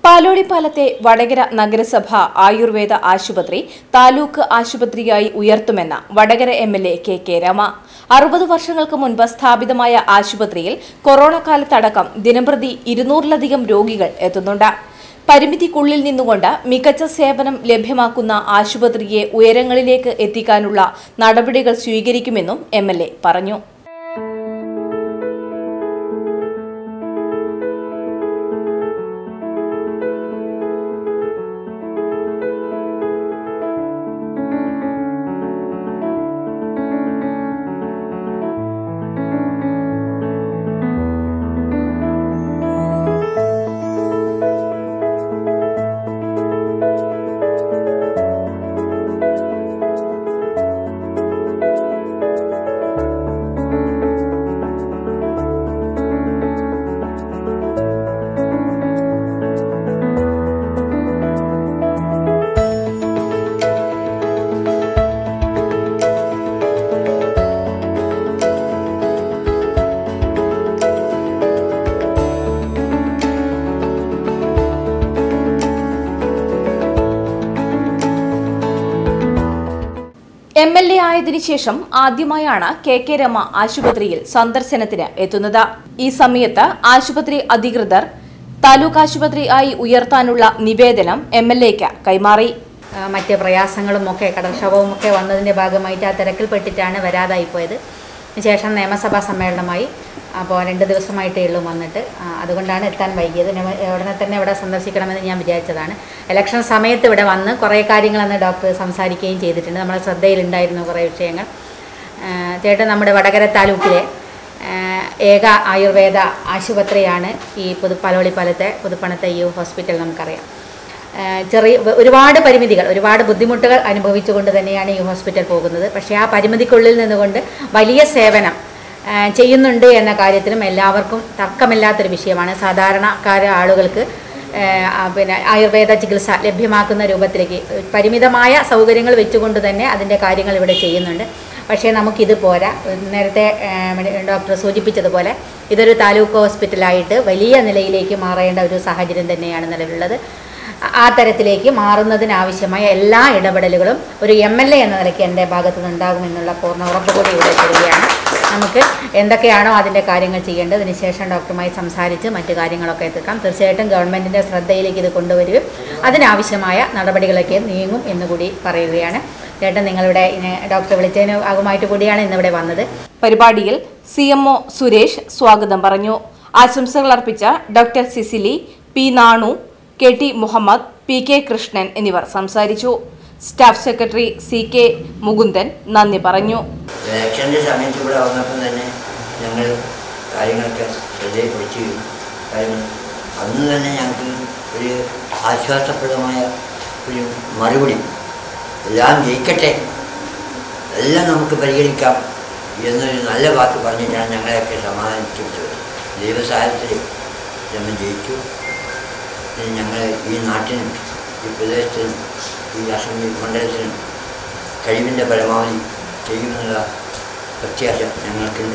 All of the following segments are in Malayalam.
പാലോടിപ്പാലത്തെ വടകര നഗരസഭ ആയുർവേദ ആശുപത്രി താലൂക്ക് ആശുപത്രിയായി ഉയർത്തുമെന്ന Vadakara M L A K K Rema അറുപത് വർഷങ്ങൾക്ക് മുൻപ് സ്ഥാപിതമായ ആശുപത്രിയിൽ കൊറോണ കാലത്തടക്കം ദിനംപ്രതി ഇരുന്നൂറിലധികം രോഗികൾ എത്തുന്നുണ്ട് പരിമിതിക്കുള്ളിൽ നിന്നുകൊണ്ട് മികച്ച സേവനം ലഭ്യമാക്കുന്ന ആശുപത്രിയെ ഉയരങ്ങളിലേക്ക് എത്തിക്കാനുള്ള നടപടികൾ സ്വീകരിക്കുമെന്നും എം പറഞ്ഞു എം എൽ എ ആയതിനു ശേഷം ആദ്യമായാണ് കെ കെ രമ ആശുപത്രിയിൽ സന്ദർശനത്തിന് എത്തുന്നത് ഈ സമയത്ത് ആശുപത്രി അധികൃതർ താലൂക്ക് ആശുപത്രി ആയി ഉയർത്താനുള്ള നിവേദനം എം എൽ എക്ക് കൈമാറി ആ, മറ്റ് പ്രയാസങ്ങളും ഒക്കെ കടൽക്ഷോഭവും ഒക്കെ വന്നതിൻ്റെ ഭാഗമായിട്ട് ആ തിരക്കിൽപ്പെട്ടിട്ടാണ് വരാതായി പോയത് ശേഷം നിയമസഭാ സമ്മേളനമായി അപ്പോൾ രണ്ട് ദിവസമായിട്ടേ ഉള്ളൂ വന്നിട്ട് ആ, അതുകൊണ്ടാണ് എത്താൻ വൈകിയത് പിന്നെ ഉടനെ തന്നെ ഇവിടെ സന്ദർശിക്കണമെന്ന് ഞാൻ വിചാരിച്ചതാണ് ഇലക്ഷൻ സമയത്ത് ഇവിടെ വന്ന് കുറേ കാര്യങ്ങളന്ന് ഡോക്ടർ സംസാരിക്കുകയും ചെയ്തിട്ടുണ്ട് നമ്മുടെ ശ്രദ്ധയിലുണ്ടായിരുന്നു കുറേ വിഷയങ്ങൾ ആ, ചേട്ടൻ നമ്മുടെ വടകര താലൂക്കിലെ ആ, ഏക ആയുർവേദ ആശുപത്രിയാണ് ഈ പുതു പലോളിപ്പാലത്തെ പുതുപ്പണത്തെ യു ഹോസ്പിറ്റൽ നമുക്കറിയാം ആ, ചെറിയ വ- ഒരുപാട് പരിമിതികൾ ഒരുപാട് ബുദ്ധിമുട്ടുകൾ അനുഭവിച്ചുകൊണ്ട് തന്നെയാണ് ഈ ഹോസ്പിറ്റൽ പോകുന്നത് പക്ഷേ ആ പരിമിതിക്കുള്ളിൽ നിന്നുകൊണ്ട് വലിയ സേവനം ആ, ചെയ്യുന്നുണ്ട് എന്ന കാര്യത്തിലും എല്ലാവർക്കും തർക്കമില്ലാത്തൊരു വിഷയമാണ് സാധാരണക്കാര ആളുകൾക്ക് ആ, ആ, പിന്നെ ആയുർവേദ ചികിത്സ ലഭ്യമാക്കുന്ന രൂപത്തിലേക്ക് പരിമിതമായ സൗകര്യങ്ങൾ വെച്ചുകൊണ്ട് തന്നെ അതിൻ്റെ കാര്യങ്ങൾ ഇവിടെ ചെയ്യുന്നുണ്ട് പക്ഷേ നമുക്കിത് പോരാ നേരത്തെ ആ, മെഡി- ഡോക്ടർ സൂചിപ്പിച്ചതുപോലെ ഇതൊരു താലൂക്ക് ഹോസ്പിറ്റലായിട്ട് വലിയ നിലയിലേക്ക് മാറേണ്ട ഒരു സാഹചര്യം തന്നെയാണ് നിലവിലുള്ളത് ആ തരത്തിലേക്ക് മാറുന്നതിനാവശ്യമായ എല്ലാ ഇടപെടലുകളും ഒരു എം എൽ എ എന്ന നിലയ്ക്ക് എൻ്റെ ഭാഗത്തു നിന്നുണ്ടാകുമെന്നുള്ള പൂർണ്ണ ഉറപ്പ് കൂടി ഇവിടെ തരികയാണ് നമുക്ക് എന്തൊക്കെയാണോ അതിൻ്റെ കാര്യങ്ങൾ ചെയ്യേണ്ടത് അതിനുശേഷം ഡോക്ടറുമായി സംസാരിച്ച് മറ്റു കാര്യങ്ങളൊക്കെ എത്തിക്കാം തീർച്ചയായിട്ടും ഗവൺമെൻറ്റിൻ്റെ ശ്രദ്ധയിലേക്ക് ഇത് കൊണ്ടുവരികയും അതിനാവശ്യമായ നടപടികളൊക്കെ നീങ്ങും എന്നുകൂടി പറയുകയാണ് ചേട്ടൻ നിങ്ങളിവിടെ ഇങ്ങനെ ഡോക്ടറെ വിളിച്ചതിന് ആകുമായിട്ട് കൂടിയാണ് ഇന്നിവിടെ വന്നത് പരിപാടിയിൽ സി എം ഒ സുരേഷ് സ്വാഗതം പറഞ്ഞു ആശംസകൾ അർപ്പിച്ച doctor Cecily P Nanu K T Muhammad P K Krishnan എന്നിവർ സംസാരിച്ചു staff secretary C K Mukundan നന്ദി പറഞ്ഞു ഇലക്ഷൻ്റെ സമയത്ത് ഇവിടെ വന്നപ്പോൾ തന്നെ ഞങ്ങൾ കാര്യങ്ങളൊക്കെ ശ്രദ്ധയിൽപ്പെടുത്തി കാര്യം അന്ന് തന്നെ ഞങ്ങൾക്ക് ഒരു ആശ്വാസപ്രദമായ ഒരു മറുപടി എല്ലാം ജയിക്കട്ടെ എല്ലാം നമുക്ക് പരിഹരിക്കാം എന്നൊരു നല്ല വാക്ക് പറഞ്ഞിട്ടാണ് ഞങ്ങളെയൊക്കെ സമാധാനിച്ചെടുത്തത് ദൈവസഹായത്തിൽ നമ്മൾ ജയിച്ചു പിന്നെ ഞങ്ങൾ ഈ നാട്ടിനും ഈ പ്രദേശത്തിനും ഈ അസംബ്ലി മണ്ഡലത്തിനും കഴിവിൻ്റെ പരമാവധി ചെയ്യുമെന്നുള്ള പ്രത്യാശ ഞങ്ങൾക്കുണ്ട്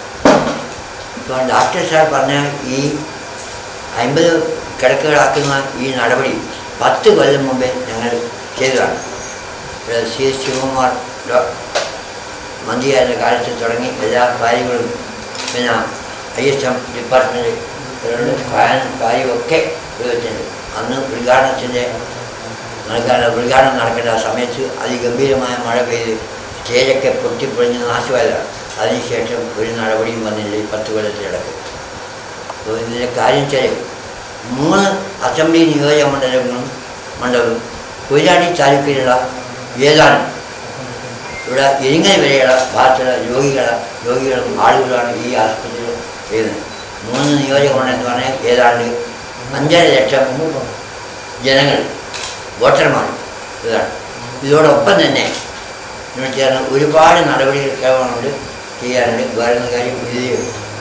ഇപ്പോൾ ഡോക്ടർ സാർ പറഞ്ഞ ഈ അൻപത് കിടക്കുകളാക്കുന്ന ഈ നടപടി പത്ത് കൊല്ലം മുമ്പേ ഞങ്ങൾ ചെയ്തതാണ് ഇവിടെ സി എസ് ശിവകുമാർ ഡോ മന്ത്രിയായിരുന്ന കാലത്ത് തുടങ്ങി എല്ലാ കാര്യങ്ങളും പിന്നെ ഐ എസ് എം ഡിപ്പാർട്ട്മെൻറ്റ് കാര്യം കാര്യമൊക്കെ ഉപയോഗിച്ചിട്ടുണ്ട് അന്ന് ഉദ്ഘാടനത്തിൻ്റെ നടക്കാൻ ഉദ്ഘാടനം നടക്കേണ്ട ആ സമയത്ത് അതിഗംഭീരമായ മഴ പെയ്ത് സ്റ്റേജൊക്കെ പൊട്ടിപ്പൊളിഞ്ഞ് നാശമായതാണ് അതിനുശേഷം ഒരു നടപടിയും വന്നില്ല ഈ പത്ത് കൊല്ലത്തിലടക്കം അപ്പോൾ ഇതിൻ്റെ കാര്യം വെച്ചാൽ മൂന്ന് അസംബ്ലി നിയോജക മണ്ഡലങ്ങളും മണ്ഡലവും കൊയിലാണ്ടി താലൂക്കിലുള്ള ഏതാനും ഇവിടെ ഇരിങ്ങൽ വരെയുള്ള ഭാഗത്തുള്ള രോഗികളെ രോഗികളും ആളുകളാണ് ഈ ആശുപത്രിയിൽ ചെയ്യുന്നത് മൂന്ന് നിയോജക മണ്ഡലം എന്ന് പറഞ്ഞാൽ ഏതാണ്ട് അഞ്ചര ലക്ഷം ജനങ്ങൾ വോട്ടർമാർ ഇതാണ് ഇതോടൊപ്പം തന്നെ ഇതിനോട് ചേർന്ന് ഒരുപാട് നടപടികൾ കേൾക്കാനുണ്ട് ചെയ്യാനുണ്ട് വരുന്ന കാര്യം ഇത്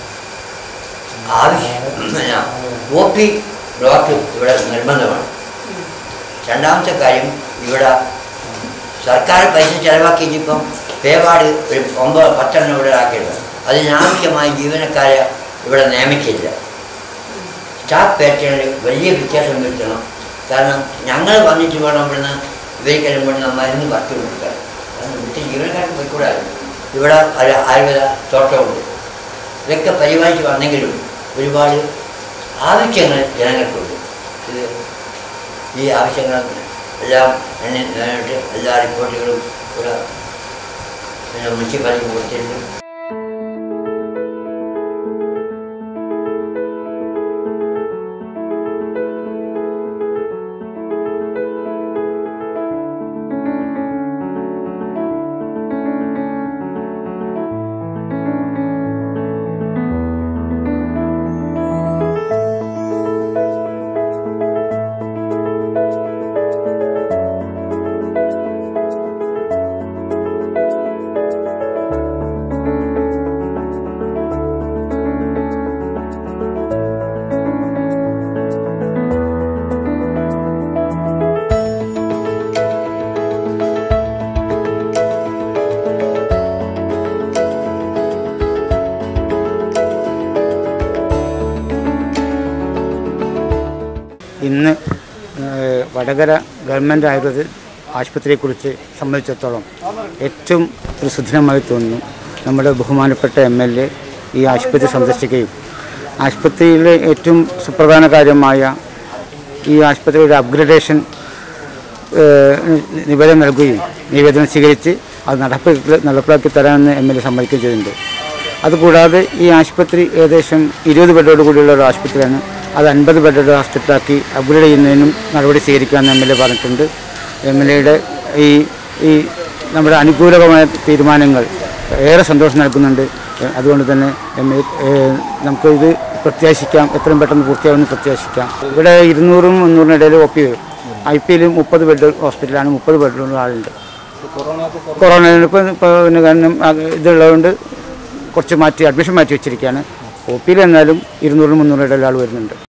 ആവശ്യം ഒ പി ബ്ലോക്ക് ഇവിടെ നിർബന്ധമാണ് രണ്ടാമത്തെ കാര്യം ഇവിടെ സർക്കാർ പൈസ ചിലവാക്കി ഇനിയിപ്പം പേവാട് ഒരു ഒമ്പത് പത്തെണ്ണം ഇവിടെ ആക്കിയിട്ടുണ്ട് അതിനാവശ്യമായ ജീവനക്കാരെ ഇവിടെ നിയമിക്കില്ല സ്റ്റാഫ് പാറ്റേണിൽ വലിയ വ്യത്യാസം വരുത്തണം കാരണം ഞങ്ങൾ വന്നിട്ട് വേണം ഇവിടുന്ന് ഇവയ്ക്കെല്ലാം ഇവിടുന്ന് മരുന്ന് പത്ത് കൊടുക്കാൻ കാരണം ഇവിടുത്തെ ജീവനക്കാർക്ക് പോയിക്കൂടാതെ ഇവിടെ ഒരു ആയുർവേദ തോട്ടമുണ്ട് ഇതൊക്കെ പരിപാലിച്ച് വന്നെങ്കിലും ഒരുപാട് ആവശ്യങ്ങൾ ജനങ്ങൾക്കുണ്ട് ഇത് ഈ ആവശ്യങ്ങൾ എല്ലാം എന്നെ നേരിട്ട് എല്ലാ റിപ്പോർട്ടുകളും ഇവിടെ പിന്നെ മുനിസിപ്പാലിറ്റി കൊടുത്തിട്ടുണ്ട് ഇന്ന് ഏഹ്, വടകര ഗവൺമെൻറ് ആയുർവേദ ആശുപത്രിയെക്കുറിച്ച് സംബന്ധിച്ചിടത്തോളം ഏറ്റവും ഒരു സുദൃഢമായി തോന്നുന്നു നമ്മുടെ ബഹുമാനപ്പെട്ട എം എൽ എ ഈ ആശുപത്രി സന്ദർശിക്കുകയും ആശുപത്രിയിലെ ഏറ്റവും സുപ്രധാന കാര്യമായ ഈ ആശുപത്രിയുടെ അപ്ഗ്രഡേഷൻ ഏഹ്, നിവേദനം നൽകുകയും നിവേദനം സ്വീകരിച്ച് അത് നടപ്പിലാക്കി നടപ്പിലാക്കി തരാമെന്ന് എം എൽ എ സമ്മതിക്കുകയും ചെയ്തിട്ടുണ്ട് അതുകൂടാതെ ഈ ആശുപത്രി ഏകദേശം ഇരുപത് ബെഡോട് കൂടിയുള്ള ഒരു ആശുപത്രിയാണ് അത് അൻപത് ബെഡോട് ഹോസ്പിറ്റലാക്കി അപ്ഗ്രേഡ് ചെയ്യുന്നതിനും നടപടി സ്വീകരിക്കാമെന്ന് എം എൽ എ പറഞ്ഞിട്ടുണ്ട് എം എൽ എയുടെ ഈ ഈ നമ്മുടെ അനുകൂലമായ തീരുമാനങ്ങൾ ഏറെ സന്തോഷം നൽകുന്നുണ്ട് എ- അതുകൊണ്ട് തന്നെ എം എ നമുക്കിത് പ്രത്യാശിക്കാം എത്രയും പെട്ടെന്ന് പൂർത്തിയാവുമെന്ന് പ്രത്യാശിക്കാം ഇവിടെ ഇരുന്നൂറും മുന്നൂറിനും ഇടയിൽ ഒ പി വരും ഐ പിയിൽ മുപ്പത് ബെഡ് ഹോസ്പിറ്റലാണ് മുപ്പത് ബെഡുള്ള ആളുണ്ട് കൊറോണ ഇപ്പോൾ ഇപ്പോൾ പിന്നെ കാരണം അത് ഇതുള്ളതുകൊണ്ട് കുറച്ച് മാറ്റി അഡ്മിഷൻ മാറ്റി വെച്ചിരിക്കുകയാണ് ഒ പിയിൽ എന്നാലും ഇരുന്നൂറിനും മുന്നൂറിനും ഇടയിൽ ആൾ വരുന്നുണ്ട്